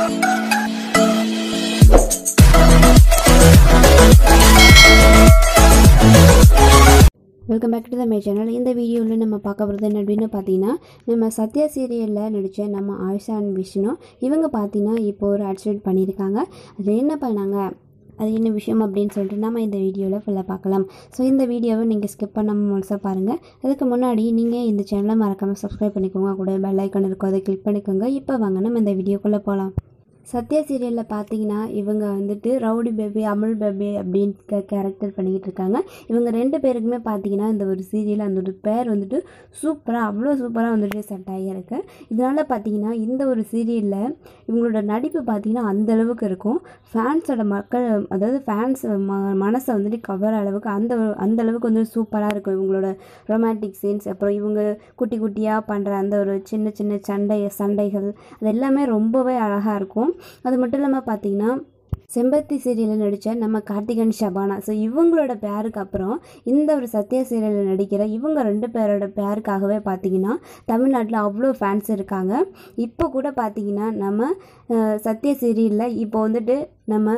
welcome back to the my channel இந்த வீடியோவில் நம்ம பார்க்க போகிறது என்ன அப்படின்னு பார்த்தீங்கன்னா நம்ம சத்யா சீரியலில் நடித்த நம்ம ஆயிஷா அண்ட் விஷ்ணு இவங்க பார்த்தீங்கன்னா இப்போ ஒரு ஆக்சிடென்ட் பண்ணியிருக்காங்க அது என்ன பண்ணாங்க அது என்ன விஷயம் அப்படின்னு சொல்லிட்டு நம்ம இந்த வீடியோவில் ஃபுல்லாக பார்க்கலாம் ஸோ இந்த வீடியோவை நீங்கள் ஸ்கிப் பண்ணாமல் முழுசாக பாருங்கள் அதுக்கு முன்னாடி நீங்கள் இந்த சேனலை மறக்காமல் சப்ஸ்கிரைப் பண்ணிக்கோங்க கூட பெல் ஐக்கான் இருக்கும் அதை கிளிக் பண்ணிக்கோங்க இப்போ வாங்க நம்ம இந்த வீடியோக்குள்ளே போகலாம் சத்யா சீரியலில் பார்த்தீங்கன்னா இவங்க வந்துட்டு ரவுடி பேபி அமுல் பேபி அப்படின்னு கேரக்டர் பண்ணிக்கிட்டு இருக்காங்க இவங்க ரெண்டு பேருக்குமே பார்த்தீங்கன்னா இந்த ஒரு சீரியல் அந்த ஒரு பேர் வந்துட்டு சூப்பராக அவ்வளோ சூப்பராக வந்துட்டு செட் ஆகியிருக்கு இதனால் பார்த்தீங்கன்னா இந்த ஒரு சீரியலில் இவங்களோட நடிப்பு பார்த்தீங்கன்னா அந்த அளவுக்கு இருக்கும் ஃபேன்ஸோட மக்கள் அதாவது ஃபேன்ஸ் ம மனசை வந்துட்டு கவர் அளவுக்கு அந்த ஒரு- அந்த அளவுக்கு வந்து சூப்பராக இருக்கும் இவங்களோட ரொமான்டிக் சீன்ஸ் அப்புறம் இவங்க குட்டி குட்டியாக பண்ணுற அந்த ஒரு சின்ன சின்ன சண்டை சண்டைகள் அது எல்லாமே ரொம்பவே அழகாக இருக்கும் அது மட்டும் இல்லாமல் பார்த்தீங்கன்னா செம்பருத்தி சீரியலில் நடித்த நம்ம கார்த்திகன் ஷபானா ஸோ இவங்களோட பேருக்கு அப்புறம் இந்த ஒரு சத்யா சீரியலில் நடிக்கிற இவங்க ரெண்டு பேரோட பேருக்காகவே பார்த்தீங்கன்னா தமிழ்நாட்டில் அவ்வளோ ஃபேன்ஸ் இருக்காங்க இப்போ கூட பார்த்தீங்கன்னா நம்ம அஹ், சத்யா சீரியலில் இப்போ வந்துட்டு நம்ம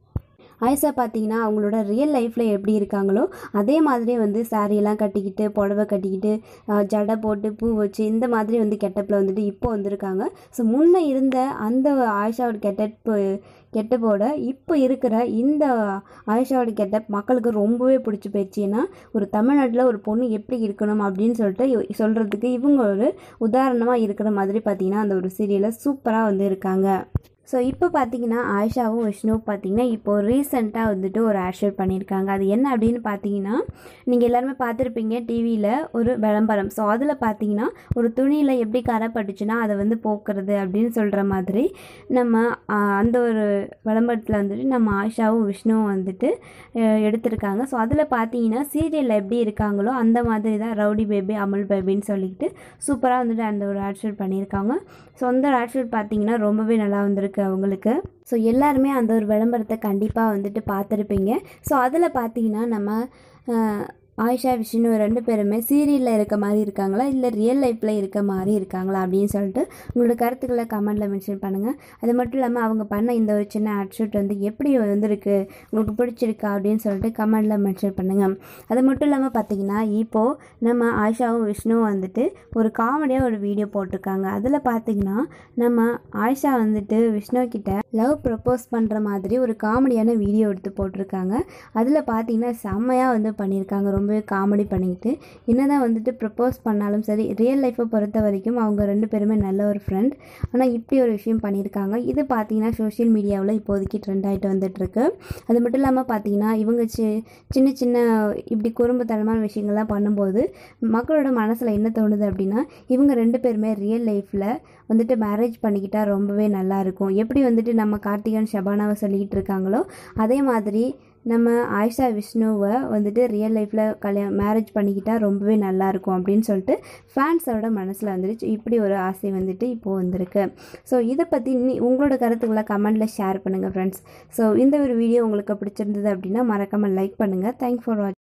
ஆயிஷா பார்த்தீங்கன்னா அவங்களோட ரியல் லைஃப்பில் எப்படி இருக்காங்களோ அதே மாதிரி வந்து சாரியெல்லாம் கட்டிக்கிட்டு புடவை கட்டிக்கிட்டு ஆஹ், ஜடை போட்டு பூ வச்சு இந்த மாதிரி வந்து கெட்டப்பில் வந்துட்டு இப்போ வந்திருக்காங்க ஸோ முன்னே இருந்த அந்த ஆயிஷாவோட கெட்டப்பு கெட்டப்போட இப்போ இருக்கிற இந்த ஆயிஷாவோட கெட்டப் மக்களுக்கு ரொம்பவே பிடிச்சி போயிடுச்சு ஏன்னா ஒரு தமிழ்நாட்டில் ஒரு பொண்ணு எப்படி இருக்கணும் அப்படின்னு சொல்லிட்டு இவ- சொல்கிறதுக்கு இவங்க ஒரு உதாரணமாக இருக்கிற மாதிரி பார்த்தீங்கன்னா அந்த ஒரு சீரியலில் சூப்பராக வந்து இருக்காங்க ஸோ இப்போ பார்த்தீங்கன்னா ஆயிஷாவும் விஷ்ணுவும் பார்த்தீங்கன்னா இப்போ ரீசெண்டாக வந்துட்டு ஒரு ஆஷர் பண்ணியிருக்காங்க அது என்ன அப்படின்னு பார்த்தீங்கன்னா நீங்கள் எல்லாருமே பார்த்துருப்பீங்க டிவியில் ஒரு விளம்பரம் ஸோ அதில் பார்த்தீங்கன்னா ஒரு துணியில் எப்படி கரை பட்டுச்சுன்னா அதை வந்து போக்குறது அப்படின்னு சொல்கிற மாதிரி நம்ம ஆஹ், அந்த ஒரு விளம்பரத்தில் வந்துட்டு நம்ம ஆயிஷாவும் விஷ்ணுவும் வந்துட்டு அஹ், எடுத்திருக்காங்க ஸோ அதில் பார்த்தீங்கன்னா சீரியலில் எப்படி இருக்காங்களோ அந்த மாதிரி தான் ரவுடி பேபி அமுல் பேபின்னு சொல்லிட்டு சூப்பராக வந்துட்டு அந்த ஒரு ஆட்ஷூட் பண்ணியிருக்காங்க ஸோ அந்த ஆட்ஷூட் பார்த்தீங்கன்னா ரொம்பவே நல்லா வந்திருக்கு அவங்களுக்கு ஸோ எல்லாருமே அந்த ஒரு விளம்பரத்தை கண்டிப்பாக வந்துட்டு பார்த்துருப்பீங்க ஸோ அதில் பார்த்தீங்கன்னா நம்ம அஹ், ஆயிஷா விஷ்ணு ரெண்டு பேருமே சீரியலில் இருக்க மாதிரி இருக்காங்களா இல்லை ரியல் லைஃப்பில் இருக்க மாதிரி இருக்காங்களா அப்படின்னு சொல்லிட்டு உங்களோட கருத்துக்களை கமெண்ட்டில் மென்ஷன் பண்ணுங்கள் அது மட்டும் இல்லாமல் அவங்க பண்ண இந்த ஒரு சின்ன ஆட்ஷூட் வந்து எப்படி வந்திருக்கு உங்களுக்கு பிடிச்சிருக்கா அப்படின்னு சொல்லிட்டு கமெண்ட்டில் மென்ஷன் பண்ணுங்கள் அது மட்டும் இல்லாமல் பார்த்தீங்கன்னா இப்போது நம்ம ஆயிஷாவும் விஷ்ணுவும் வந்துட்டு ஒரு காமெடியாக ஒரு வீடியோ போட்டிருக்காங்க அதில் பார்த்தீங்கன்னா நம்ம ஆயிஷா வந்துட்டு விஷ்ணு கிட்ட லவ் ப்ரப்போஸ் பண்ணுற மாதிரி ஒரு காமெடியான வீடியோ எடுத்து போட்டிருக்காங்க அதில் பார்த்தீங்கன்னா செம்மையாக வந்து பண்ணியிருக்காங்க ரொம்பவே காமெடி பண்ணிக்கிட்டு என்னதான் வந்துட்டு ப்ரப்போஸ் பண்ணாலும் சரி ரியல் லைஃப்பை பொறுத்த வரைக்கும் அவங்க ரெண்டு பேருமே நல்ல ஒரு ஃப்ரெண்ட் ஆனால் இப்படி ஒரு விஷயம் பண்ணியிருக்காங்க இது பார்த்தீங்கன்னா சோஷியல் மீடியாவில் இப்போதைக்கு ட்ரெண்ட் ஆகிட்டு வந்துட்டுருக்கு அது மட்டும் இல்லாமல் பார்த்தீங்கன்னா இவங்க சி சின்ன சின்ன இப்படி குறும்புத்தனமான விஷயங்கள்லாம் பண்ணும்போது மக்களோட மனசில் என்ன தோணுது அப்படின்னா இவங்க ரெண்டு பேருமே ரியல் லைஃப்பில் வந்துட்டு மேரேஜ் பண்ணிக்கிட்டா ரொம்பவே நல்லா இருக்கும் எப்படி வந்துட்டு நம்ம கார்த்திகன் ஷபானாவை சொல்லிக்கிட்டு இருக்காங்களோ அதே மாதிரி நம்ம ஆயிஷா விஷ்ணுவை வந்துட்டு ரியல் லைஃப்பில் கல்யாணம் மேரேஜ் பண்ணிக்கிட்டா ரொம்பவே நல்லா இருக்கும் அப்படின்னு சொல்லிட்டு ஃபேன்ஸோட மனசில் வந்துட்டு இப்படி ஒரு ஆசை வந்துட்டு இப்போது வந்திருக்கு ஸோ இதை பற்றி நீ உங்களோட கருத்துக்களை கமெண்ட்டில் ஷேர் பண்ணுங்கள் ஃப்ரெண்ட்ஸ் ஸோ இந்த ஒரு வீடியோ உங்களுக்கு பிடிச்சிருந்தது அப்படின்னா மறக்காமல் லைக் பண்ணுங்கள் தேங்க்ஸ் ஃபார் வாட்சிங்